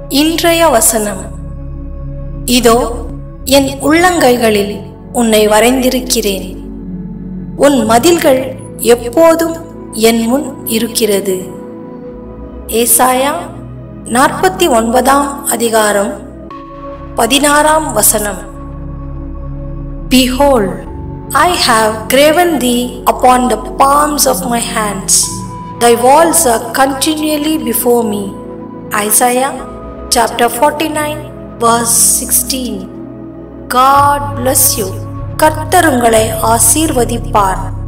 இன்றைய வசனம் இதோ என் உள்ளங்கைகளில் உன்னை வரைந்திருக்கிறேன் உன் மதில்கள் எப்போதும் என் முன் இருக்கிறது ஏசாயா நாற்பத்தி ஒன்பதாம் அதிகாரம் பதினாறாம் வசனம் Behold, I have graven thee upon the palms of my hands. Thy walls are continually before me. Isaiah chapter 49, verse 16. God bless you. கர்த்தர் உங்களை ஆசீர்வதிப்பார்